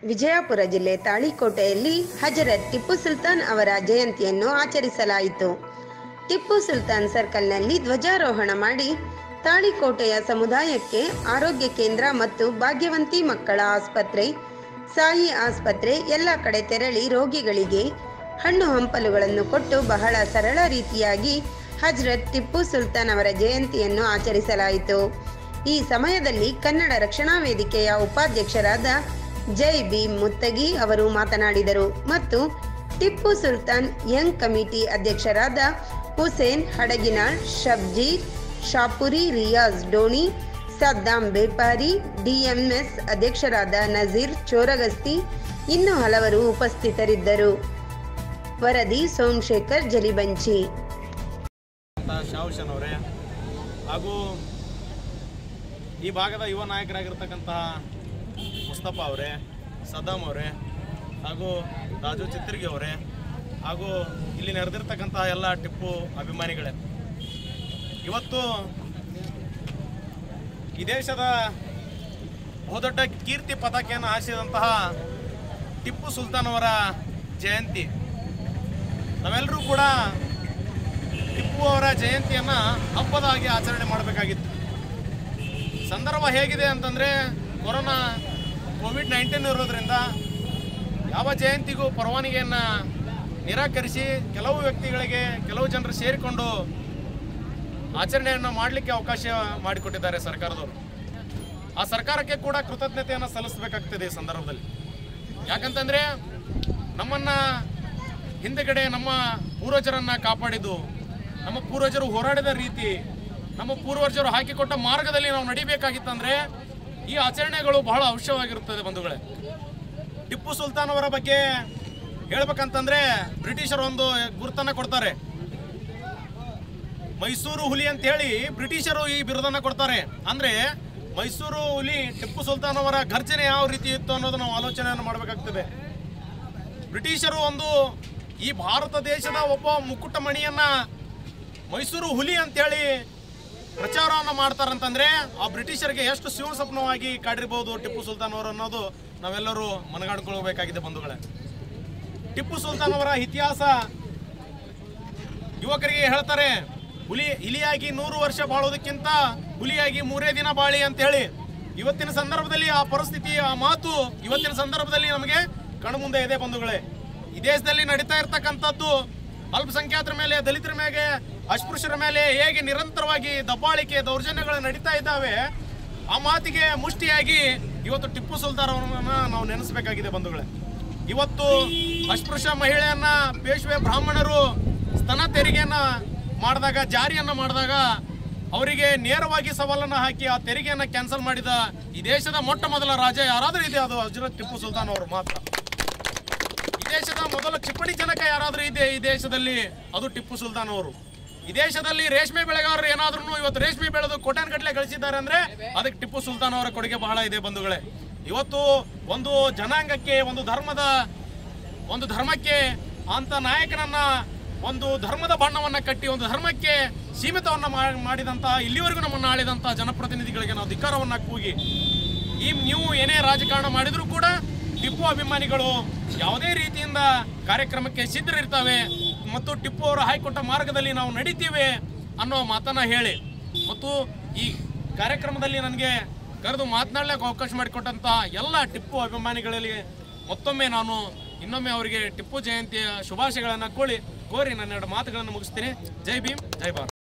ವಿಜಯಪುರ ಜಿಲ್ಲೆ ತಾಳಿಕೋಟೆಯಲ್ಲಿ ಹಜರತ್ ಟಿಪ್ಪು ಸುಲ್ತಾನ್ ಅವರ ಜಯಂತಿಯನ್ನು ಆಚರಿಸಲಾಯಿತು ಟಿಪ್ಪು ಸುಲ್ತಾನ್ ಸರ್ಕಲ್ನಲ್ಲಿ ಧ್ವಜಾರೋಹಣ ಮಾಡಿ ತಾಳಿಕೋಟೆಯ ಸಮುದಾಯಕ್ಕೆ ಆರೋಗ್ಯ ಕೇಂದ್ರ ಮತ್ತು ಭಾಗ್ಯವಂತಿ ಮಕ್ಕಳ ಆಸ್ಪತ್ರೆ ಸಾಯಿ ಆಸ್ಪತ್ರೆ ಎಲ್ಲ ಕಡೆ ತೆರಳಿ ರೋಗಿಗಳಿಗೆ ಹಣ್ಣು ಹಂಪಲುಗಳನ್ನು ಕೊಟ್ಟು ಬಹಳ ಸರಳ ರೀತಿಯಾಗಿ ಹಜ್ರತ್ ಟಿಪ್ಪು ಸುಲ್ತಾನ್ ಅವರ ಜಯಂತಿಯನ್ನು ಆಚರಿಸಲಾಯಿತು ಈ ಸಮಯದಲ್ಲಿ ಕನ್ನಡ ರಕ್ಷಣಾ ವೇದಿಕೆಯ ಉಪಾಧ್ಯಕ್ಷರಾದ ಜೈ ಬಿ ಮುತ್ತಗಿ ಅವರು ಮಾತನಾಡಿದರು ಮತ್ತು ಟಿಪ್ಪು ಸುಲ್ತಾನ್ ಯಂಗ್ ಕಮಿಟಿ ಅಧ್ಯಕ್ಷರಾದ ಹುಸೇನ್ ಹಡಗಿನಾಳ್ ಶಬ್ಜೀರ್ ಶಾಪುರಿ ರಿಯಾಜ್ ಡೋಣಿ ಸದ್ದಾಂ ಬೇಪಾರಿ ಡಿಎಂಎಸ್ ಅಧ್ಯಕ್ಷರಾದ ನಜೀರ್ ಚೋರಗಸ್ತಿ ಇನ್ನು ಹಲವರು ಉಪಸ್ಥಿತರಿದ್ದರು ವರದಿ ಸೋಮಶೇಖರ್ ಜಲಿಬಂಚಿ ಅಂತ ಶಾಹುಶನ್ ಅವರೇ ಹಾಗೂ ಈ ಭಾಗದ ಯುವ ನಾಯಕರಾಗಿರ್ತಕ್ಕಂತಹ ಮುಸ್ತಫಾ ಅವರೇ ಸದ್ದಾಮ್ ಅವರೇ ಹಾಗೂ ರಾಜು ಚಿತ್ರಗಿ ಅವರೇ ಹಾಗೂ ಇಲ್ಲಿ ನೆರೆದಿರ್ತಕ್ಕಂತಹ ಎಲ್ಲ ಟಿಪ್ಪು ಅಭಿಮಾನಿಗಳೇ ಇವತ್ತು ಈ ದೇಶದ ಬಹುದೊಡ್ಡ ಕೀರ್ತಿ ಪತಾಕೆಯನ್ನು ಹಾಸಿದಂತಹ ಟಿಪ್ಪು ಸುಲ್ತಾನ್ ಅವರ ಜಯಂತಿ ನಾವೆಲ್ಲರೂ ಕೂಡ ಟಿಪ್ಪು ಅವರ ಜಯಂತಿಯನ್ನ ಹಬ್ಬದ ಹಾಗೆ ಆಚರಣೆ ಮಾಡಬೇಕಾಗಿತ್ತು ಸಂದರ್ಭ ಹೇಗಿದೆ ಅಂತಂದ್ರೆ ಕೊರೋನಾ ಕೋವಿಡ್ ನೈನ್ಟೀನ್ ಇರೋದ್ರಿಂದ ಯಾವ ಜಯಂತಿಗೂ ಪರವಾನಗಿಯನ್ನ ನಿರಾಕರಿಸಿ ಕೆಲವು ವ್ಯಕ್ತಿಗಳಿಗೆ ಕೆಲವು ಜನರು ಸೇರಿಕೊಂಡು ಆಚರಣೆಯನ್ನು ಮಾಡಲಿಕ್ಕೆ ಅವಕಾಶ ಮಾಡಿಕೊಟ್ಟಿದ್ದಾರೆ ಸರ್ಕಾರದವರು ಆ ಸರ್ಕಾರಕ್ಕೆ ಕೂಡ ಕೃತಜ್ಞತೆಯನ್ನು ಸಲ್ಲಿಸಬೇಕಾಗ್ತದೆ ಈ ಸಂದರ್ಭದಲ್ಲಿ ಯಾಕಂತಂದ್ರೆ ನಮ್ಮನ್ನ ಹಿಂದೆಗಡೆ ನಮ್ಮ ಪೂರ್ವಜರನ್ನ ಕಾಪಾಡಿದ್ದು ನಮ್ಮ ಪೂರ್ವಜರು ಹೋರಾಡಿದ ರೀತಿ ನಮ್ಮ ಪೂರ್ವಜರು ಹಾಕಿಕೊಟ್ಟ ಮಾರ್ಗದಲ್ಲಿ ನಾವು ನಡಿಬೇಕಾಗಿತ್ತಂದ್ರೆ ಈ ಆಚರಣೆಗಳು ಬಹಳ ಅವಶ್ಯವಾಗಿರುತ್ತದೆ ಬಂಧುಗಳೇ ಟಿಪ್ಪು ಸುಲ್ತಾನ್ ಅವರ ಬಗ್ಗೆ ಹೇಳ್ಬೇಕಂತಂದ್ರೆ ಬ್ರಿಟಿಷರು ಒಂದು ಗುರುತನ್ನ ಕೊಡ್ತಾರೆ ಮೈಸೂರು ಹುಲಿ ಅಂತ ಹೇಳಿ ಬ್ರಿಟಿಷರು ಈ ಬಿರುದನ್ನ ಕೊಡ್ತಾರೆ ಅಂದ್ರೆ ಮೈಸೂರು ಹುಲಿ ಟಿಪ್ಪು ಸುಲ್ತಾನ್ ಅವರ ಗರ್ಜನೆ ಯಾವ ರೀತಿ ಇತ್ತು ಅನ್ನೋದು ನಾವು ಆಲೋಚನೆಯನ್ನು ಮಾಡಬೇಕಾಗ್ತದೆ ಬ್ರಿಟಿಷರು ಒಂದು ಈ ಭಾರತ ದೇಶದ ಒಬ್ಬ ಮುಕ್ಕುಟ ಮಣಿಯನ್ನ ಮೈಸೂರು ಹುಲಿ ಅಂತೇಳಿ ಪ್ರಚಾರವನ್ನು ಮಾಡ್ತಾರಂತಂದ್ರೆ ಆ ಬ್ರಿಟಿಷರಿಗೆ ಎಷ್ಟು ಶಿವಸಪ್ನವಾಗಿ ಕಾಡಿರ್ಬೋದು ಟಿಪ್ಪು ಸುಲ್ತಾನ್ ಅವರು ಅನ್ನೋದು ನಾವೆಲ್ಲರೂ ಮನಗಾಡ್ಕೊಳ್ಬೇಕಾಗಿದೆ ಬಂಧುಗಳೇ ಟಿಪ್ಪು ಸುಲ್ತಾನ್ ಅವರ ಇತಿಹಾಸ ಯುವಕರಿಗೆ ಹೇಳ್ತಾರೆ ಹುಲಿ ಇಲಿಯಾಗಿ ನೂರು ವರ್ಷ ಬಾಳೋದಕ್ಕಿಂತ ಹುಲಿಯಾಗಿ ಮೂರೇ ದಿನ ಬಾಳಿ ಅಂತ ಹೇಳಿ ಇವತ್ತಿನ ಸಂದರ್ಭದಲ್ಲಿ ಆ ಪರಿಸ್ಥಿತಿ ಆ ಮಾತು ಇವತ್ತಿನ ಸಂದರ್ಭದಲ್ಲಿ ನಮಗೆ ಕಣ್ಮುಂದೆ ಇದೆ ಬಂಧುಗಳೇ ಈ ದೇಶದಲ್ಲಿ ನಡೀತಾ ಇರ್ತಕ್ಕಂಥದ್ದು ಅಲ್ಪಸಂಖ್ಯಾತರ ಮೇಲೆ ದಲಿತರ ಮೇಲೆ ಅಸ್ಪೃಶ್ಯರ ಮೇಲೆ ಹೇಗೆ ನಿರಂತರವಾಗಿ ದಬ್ಬಾಳಿಕೆ ದೌರ್ಜನ್ಯಗಳು ನಡೀತಾ ಇದ್ದಾವೆ ಆ ಮಾತಿಗೆ ಮುಷ್ಟಿಯಾಗಿ ಇವತ್ತು ಟಿಪ್ಪು ಸುಲ್ತಾನ್ ಅವರನ್ನ ನಾವು ನೆನೆಸಬೇಕಾಗಿದೆ ಬಂಧುಗಳೇ ಇವತ್ತು ಅಸ್ಪೃಶ್ಯ ಮಹಿಳೆಯನ್ನ ಪೇಶ್ವೆ ಬ್ರಾಹ್ಮಣರು ಸ್ತನ ತೆರಿಗೆಯನ್ನ ಮಾಡಿದಾಗ ಜಾರಿಯನ್ನ ಮಾಡಿದಾಗ ಅವರಿಗೆ ನೇರವಾಗಿ ಸವಾಲನ್ನ ಹಾಕಿ ಆ ತೆರಿಗೆಯನ್ನ ಕ್ಯಾನ್ಸಲ್ ಮಾಡಿದ ಈ ದೇಶದ ಮೊಟ್ಟ ಮೊದಲ ರಾಜ ಯಾರಾದರೂ ಇದೆ ಅದು ಹಜರತ್ ಟಿಪ್ಪು ಸುಲ್ತಾನ್ ಅವರು ಮಾತ್ರ ಈ ದೇಶದ ಮೊದಲ ಕ್ಷಿಪಣಿ ಜನಕ ಯಾರಾದರೂ ಇದೆ ಈ ದೇಶದಲ್ಲಿ ಅದು ಟಿಪ್ಪು ಸುಲ್ತಾನ್ ಅವರು ಈ ದೇಶದಲ್ಲಿ ರೇಷ್ಮೆ ಬೆಳೆಗಾರರು ಏನಾದ್ರೂ ಇವತ್ತು ರೇಷ್ಮೆ ಬೆಳೆದು ಕೋಟ್ಯಾನ್ಗಟ್ಲೆ ಗಳಿಸಿದ್ದಾರೆ ಅಂದ್ರೆ ಅದಕ್ಕೆ ಟಿಪ್ಪು ಸುಲ್ತಾನ್ ಅವರ ಕೊಡುಗೆ ಬಹಳ ಇದೆ ಬಂಧುಗಳೇ ಇವತ್ತು ಒಂದು ಜನಾಂಗಕ್ಕೆ ಒಂದು ಧರ್ಮದ ಒಂದು ಧರ್ಮಕ್ಕೆ ಅಂತ ನಾಯಕನನ್ನ ಒಂದು ಧರ್ಮದ ಬಣ್ಣವನ್ನ ಕಟ್ಟಿ ಒಂದು ಧರ್ಮಕ್ಕೆ ಸೀಮಿತವನ್ನ ಮಾ- ಮಾಡಿದಂತ ಇಲ್ಲಿವರೆಗೂ ನಮ್ಮನ್ನ ಆಳಿದಂತ ಜನಪ್ರತಿನಿಧಿಗಳಿಗೆ ನಾವು ಧಿಕ್ಕಾರವನ್ನ ಕೂಗಿ ಈ ನೀವು ಏನೇ ರಾಜಕಾರಣ ಮಾಡಿದ್ರು ಕೂಡ ಟಿಪ್ಪು ಅಭಿಮಾನಿಗಳು ಯಾವುದೇ ರೀತಿಯಿಂದ ಕಾರ್ಯಕ್ರಮಕ್ಕೆ ಸಿದ್ಧರಿರ್ತವೆ ಮತ್ತು ಟಿಪ್ಪು ಅವರು ಹಾಕಿಕೊಟ್ಟ ಮಾರ್ಗದಲ್ಲಿ ನಾವು ನಡೀತೀವಿ ಅನ್ನೋ ಮಾತನ್ನ ಹೇಳಿ ಮತ್ತು ಈ ಕಾರ್ಯಕ್ರಮದಲ್ಲಿ ನನಗೆ ಕರೆದು ಮಾತನಾಡಲಿಕ್ಕೆ ಅವಕಾಶ ಮಾಡಿಕೊಟ್ಟಂತ ಎಲ್ಲ ಟಿಪ್ಪು ಅಭಿಮಾನಿಗಳಲ್ಲಿ ಮತ್ತೊಮ್ಮೆ ನಾನು ಇನ್ನೊಮ್ಮೆ ಅವರಿಗೆ ಟಿಪ್ಪು ಜಯಂತಿಯ ಶುಭಾಶಯಗಳನ್ನು ಕೋಳಿ ಕೋರಿ ನನ್ನೆರಡು ಮಾತುಗಳನ್ನು ಮುಗಿಸ್ತೀನಿ ಜೈ ಭೀಮ್ ಜೈ ಭಾರತ್